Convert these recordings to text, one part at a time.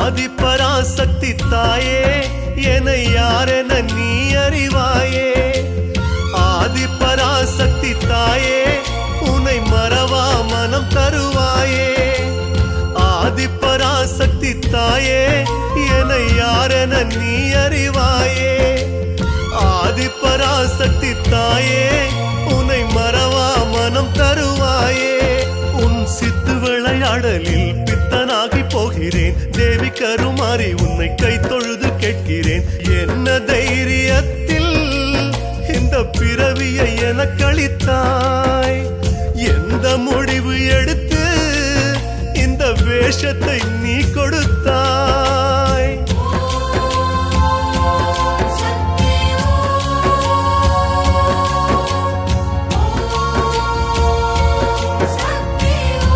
ஆதி பராசக்தி தாயே என யாரென நீ அறிவாயே ஆதி பராசக்தி தாயே உனை மறவா மனம் தருவாயே ஆதி பராசக்தி தாயே என யாரென நீ அறிவாயே ஆதி பராசக்தி தாயே உனை மறவா மனம் தருவாயே உன் சித்து விளையாடலில் பித்தனாகி போகிறேன் தேவி கருமாறி உன்னை கை தொழுது கேட்கிறேன் என்ன தைரியத்தில் இந்த பிறவியை எனக்களித்தாய் எந்த முடிவு எடுத்து இந்த வேஷத்தை நீ கொடுத்தாய் சக்தி ஓம் சக்தி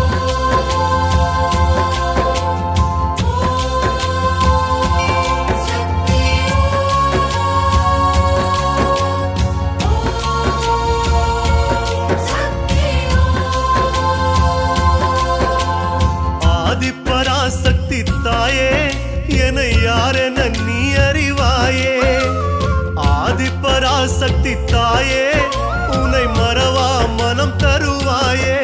ஓம் சக்தி ஓம் சக்தி ஆதி பராசக்தி தாயே என யாரென நீ அறிவாயே ஆதி பராசக்தி தாயே உன்னை மறவா மனம் தருவாயே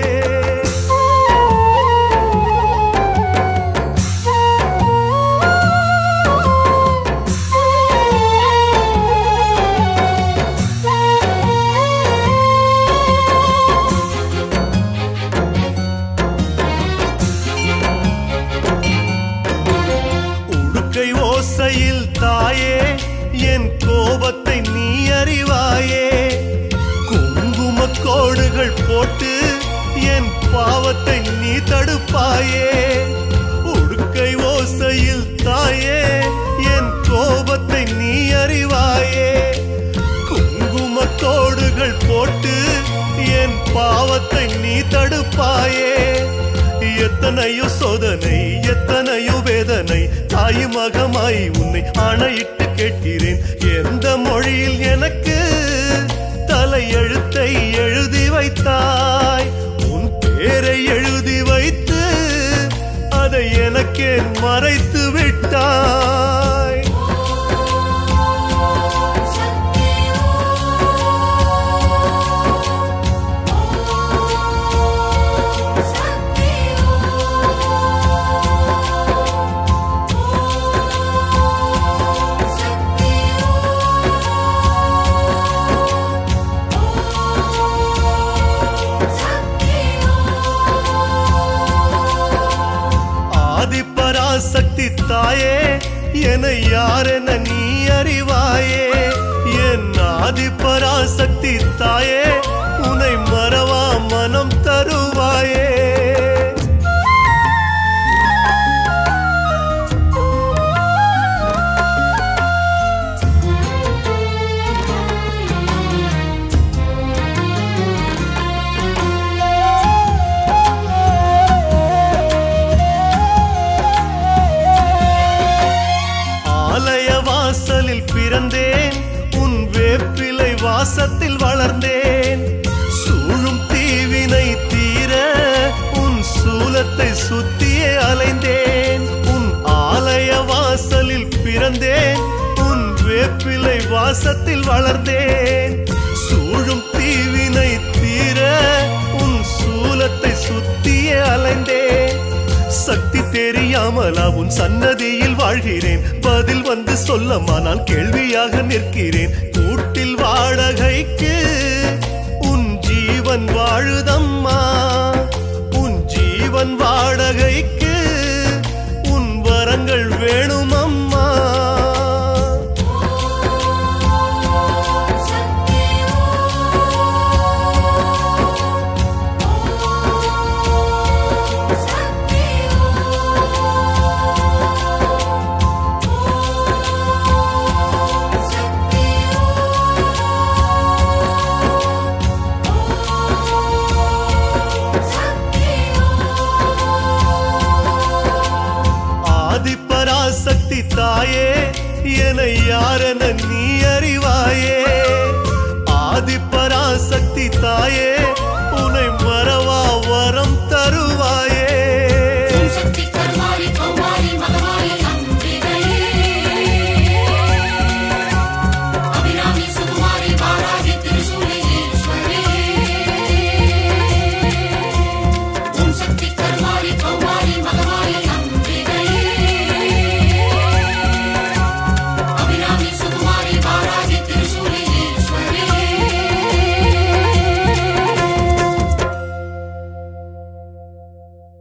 உடுக்கை ஓசையில் தாயே என் கோபத்தை நீ அறிவாயே குங்கும கோடுகள் போட்டு என் பாவத்தை நீ தடுப்பாயே உடுக்கை ஓசையில் தாயே என் கோபத்தை நீ அறிவாயே குங்கும கோடுகள் போட்டு என் பாவத்தை நீ தடுப்பாயே எத்தனையோ சோதனை எத்தனையோ வேதனை தாய் மகமாய் உன்னை ஆணையிட்டு கேட்கிறேன் எந்த மொழியில் எனக்கு தலையெழுத்தை எழுதி வைத்தாய் உன் பேரை எழுதி வைத்து அதை எனக்கே மறைத்து விட்டாய் சக்தி ஓம் சக்தி ஓம் சக்தி ஓம் சக்தி ஆதி பராசக்தி தாயே என யாரென நீ அறிவாயே என் ஆதி பராசக்தி தாயே உன்னை மறவா மனம் தருவாயே ஆலய வாசலில் பிறந்தேன் உன் வேப்பிலை வாசத்தில் வளர்ந்தேன் சூழும் தீவினை தீர உன் சூலத்தை சுத்தியே அலைந்தேன் உன் ஆலய வாசலில் பிறந்தேன் உன் வேப்பிலை வாசத்தில் வளர்ந்தேன் சூழும் தீவினை தீர உன் சூலத்தை சுத்தியே அலைந்தேன் சக்தி தெரியாமலா உன் சன்னதியில் வாழ்கிறேன் பதில் வந்து சொல்லமானால் கேள்வியாக நிற்கிறேன் கூட்டில் வாடகைக்கு உன் ஜீவன் வாழுதம்மா உன் ஜீவன் வாடகைக்கு உன் வரங்கள் வேணுமம்மா சக்தி ஓம் சக்தி ஓம் சக்தி ஓம் சக்தி ஆதி பராசக்தி தாயே என யாரென நீ அறிவாயே ஆதி பராசக்தி தாயே